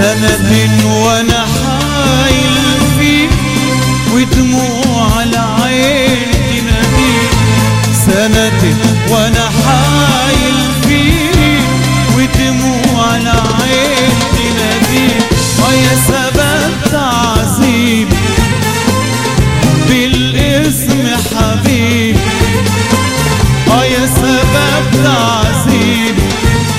سند وانا حايل فيه ودموع العين تناديه سند وانا حايل فيه ودموع العين تناديه اه يا سبب تعذيبي بالاسم حبيبي اه يا سبب تعذيبي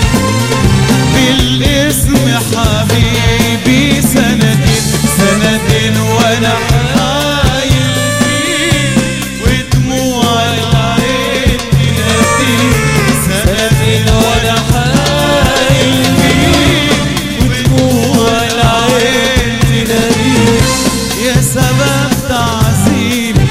بالاسم حبيبي سندين سندين وانا حايل فيه ودموع العين تناديه سندين وانا حايل فيه ودموع العين تناديه يا سبب تعذيبي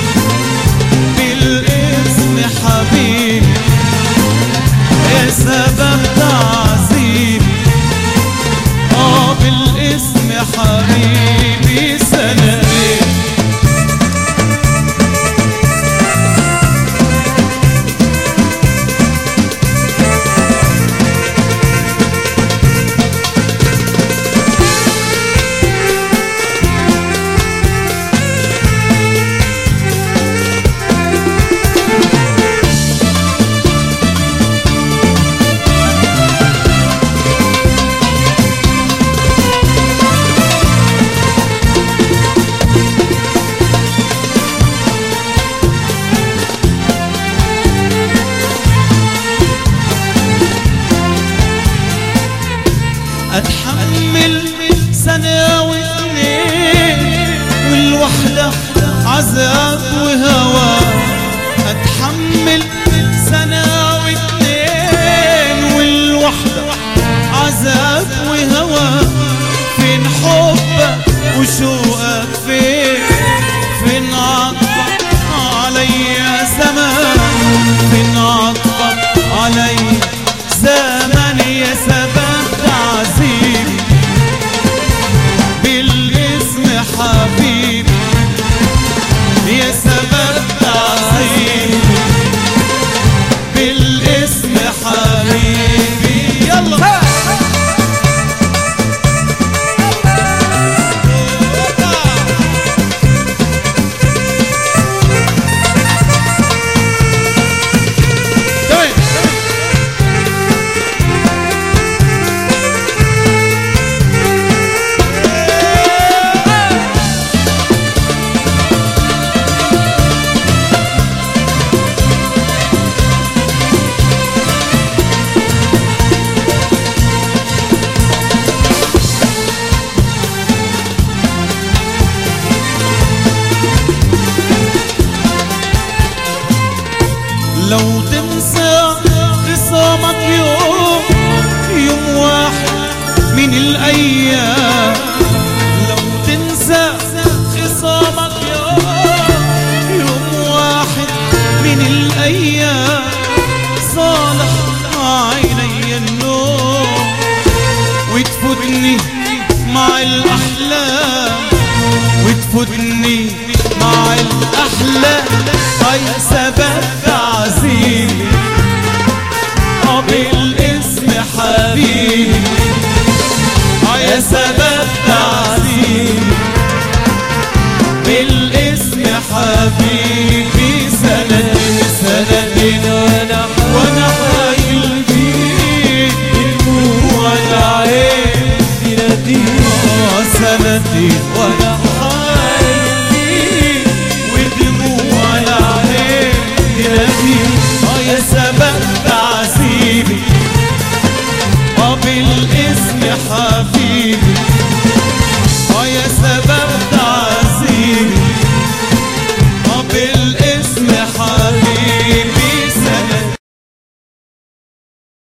بالاسم حبيبي يا سبب تعذيبي اه بالاسم حبيبي سنتين اتحمل سنة واثنين والوحدة عذاب وهوى اتحمل سنة واثنين والوحدة عذاب وهوى فين حبك وشوقك فين فين عطفك عليا زمان فين عطفك عليا زمان يا سبب تعذيبي بالاسم حبيبي يا سبب تعذيبي بالاسم حبيبي يلا تمام لو تنسى خصامك يوم يوم واحد من الأيام لو تنسى خصامك يوم يوم واحد من الأيام صالح عيني النوم وتفوتني مع الأحلام وتفوتني مع الأحلام أي سبب تعذيبي آه بالاسم حبيبي آه يا سبب تعذيبي بالاسم حبيبي سندين سندين وانا وانا حايل فيك دموع العين تناديك آه سندين وانا حايل فيك ودموع العين تناديك آه يا سبب تعذيبي آه بالاسم حبيبي آه يا سبب تعذيبي آه بالاسم حبيبي